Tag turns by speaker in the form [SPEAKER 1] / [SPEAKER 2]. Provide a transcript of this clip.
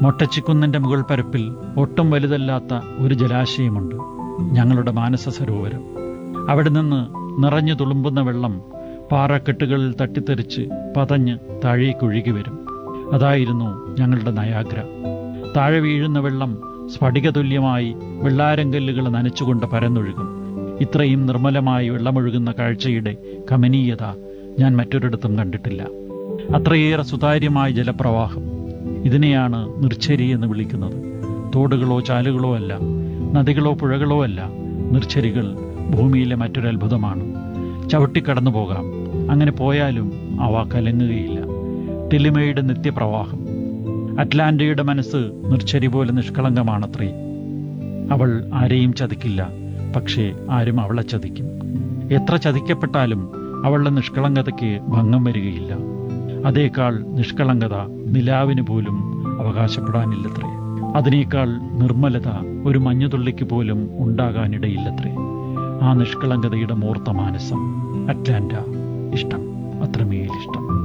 [SPEAKER 1] മൊട്ടച്ചിക്കുന്നിന്റെ മുകൾ പരപ്പിൽ ഒട്ടും വലുതല്ലാത്ത ഒരു ജലാശയമുണ്ട് ഞങ്ങളുടെ മാനസ സരോവരം അവിടെ നിന്ന് നിറഞ്ഞു തുളുമ്പുന്ന വെള്ളം പാറക്കെട്ടുകളിൽ തട്ടിത്തെറിച്ച് പതഞ്ഞ് താഴേക്കൊഴുകി വരും അതായിരുന്നു ഞങ്ങളുടെ നയാഗ്ര താഴെ വീഴുന്ന വെള്ളം സ്ഫടികതുല്യമായി വെള്ളാരങ്കല്ലുകൾ നനച്ചുകൊണ്ട് പരന്നൊഴുകും ഇത്രയും നിർമ്മലമായി വെള്ളമൊഴുകുന്ന കാഴ്ചയുടെ കമനീയത ഞാൻ മറ്റൊരിടത്തും കണ്ടിട്ടില്ല അത്രയേറെ സുതാര്യമായ ജലപ്രവാഹം ഇതിനെയാണ് നിർച്ചരി എന്ന് വിളിക്കുന്നത് തോടുകളോ ചാലുകളോ അല്ല നദികളോ പുഴകളോ അല്ല നിർച്ചരികൾ ഭൂമിയിലെ മറ്റൊരു അത്ഭുതമാണ് ചവിട്ടിക്കടന്നു പോകാം അങ്ങനെ പോയാലും അവ കലങ്ങുകയില്ല ടെലിമയുടെ നിത്യപ്രവാഹം അറ്റ്ലാന്റയുടെ മനസ്സ് നിർച്ചരി പോലെ നിഷ്കളങ്കമാണത്രേ അവൾ ആരെയും ചതിക്കില്ല പക്ഷേ ആരും അവളെ ചതിക്കും എത്ര ചതിക്കപ്പെട്ടാലും അവളുടെ നിഷ്കളങ്കതയ്ക്ക് ഭംഗം വരികയില്ല അതേക്കാൾ നിഷ്കളങ്കത നിലാവിന് പോലും അവകാശപ്പെടാനില്ലത്രേ അതിനേക്കാൾ നിർമ്മലത ഒരു മഞ്ഞുതുള്ളിക്ക് പോലും ഉണ്ടാകാനിടയില്ലത്രേ ആ നിഷ്കളങ്കതയുടെ മൂർത്ത മാനസം അറ്റ്ലാന്റ ഇഷ്ടം അത്രമേൽ ഇഷ്ടം